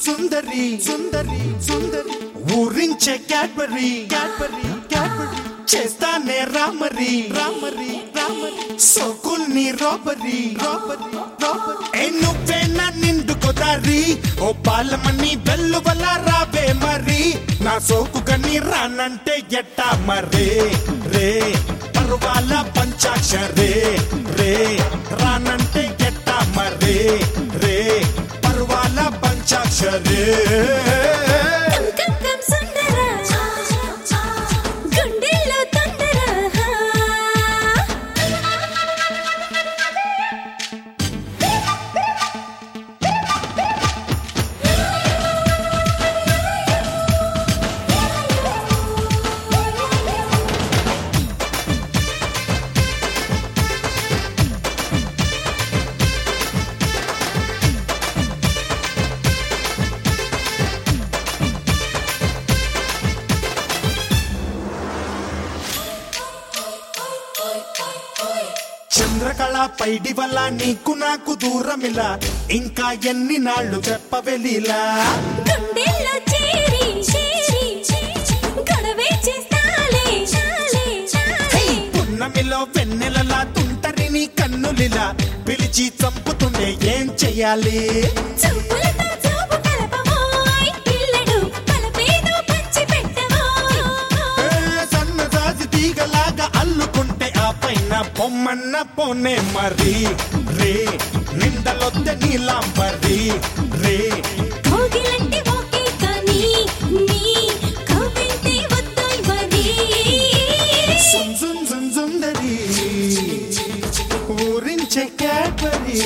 సుందరి సుందరి సుందరి ఊరించే క్యాడ్బరీ క్యాడ్బరీ క్యాడ్బరీ చేస్తానే రామరి రామరి రామరి సోకుల్ని రోబరి రోబరి రోబరి ఏ నువ్వేనా నిండుకోదారి ఓ పాలమని వెల్లువల రావే మరి నా సోకు కని రానంటే ఎట్టా మరే రే పర్వాల పంచాక్షరే రే రానంటే ఎట్టా మరే రే పర్వాల పంచాక్షరే కం కం సుందర గుండెల్లో తొందర చంద్రకళ పైడి వల్ల నీకు నాకు దూరమిలా ఇంకా ఎన్ని నాళ్ళు చెప్పవెలిలా గుండెల్లో చేరి చేరి గొడవే చేస్తాలే చాలే చాలే పున్నమిలో వెన్నెలలా తుంటరిని కన్నులిలా పిలిచి చంపుతుండే ఏం చెయ్యాలి చూపులతో చూపు కలపవోయ్ పిల్లడు పలపేదో పంచి పెట్టవోయ్ ఏ సన్నజాజి తీగలాగా అల్లుకుంటే ఆ పైన పొమ్మన్న పోనే మరి రే నిందలొద్ద నీలాంబరి రే కోగిలంటే ఓకే కానీ నీ కవ్వింతే వద్దోయ్ మరి సుం సుం సుం సుందరి ఊరించే క్యాడ్బరీ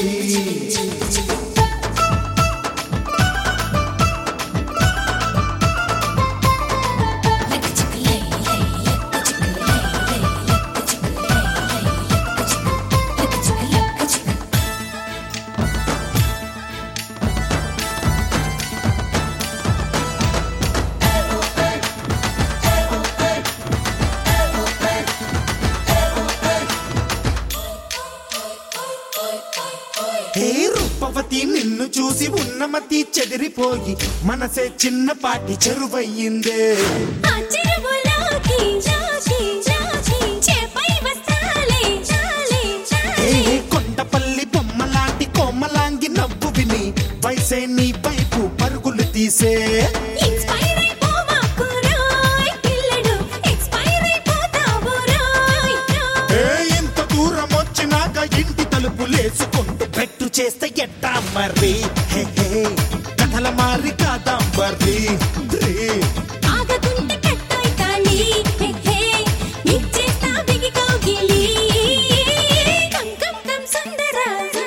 హే రూపవతి నిన్ను చూసి ఉన్నమతి చెదిరిపోయి మనసే చిన్నపాటి చెరువయ్యిందే ఆ చెరువులోకి జాకి జాకి చేపై వస్తాలే చాలే హే చాలే కొండపల్లి బొమ్మలాంటి కోమలాంగి నవ్వు విని వయసే నీ వైపు పరుగులు తీసే ఇన్స్పైర్ అయిపోమాకు రోయ్ పిల్లడు ఎక్స్పైర్ అయిపోతావు రోయ్ ఏ ఎంత దూరం వచ్చినాక ఇంటి తలుపు లేసుకుంటూ పెట్టు చేస్తే ఎట్టా మరి హే హే కథల మారి కాదాంబరి రే ఆగకుంటే కట్టోయ్ తాళి హే హే ఇచ్చేస్తా బిగి కౌగిలి కం కం కం సుందర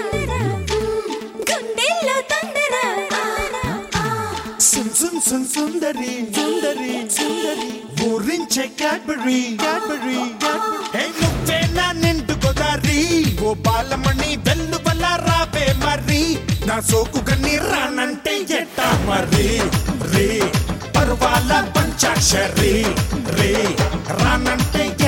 గుండెల్లో తొందర సున్ సున్ సున్ సుందరి సుందరి సుందరి ఊరించే క్యాడ్బరీ క్యాడ్బరీ హే నువ్వేనా నిండు గోదారి ఓ బాలమణి వెల్లువల రావే మరి నా సోకు గన్ని రానంటే ఎట్టా మరి రే పర్వాల పంచాక్షరి రే రానంటే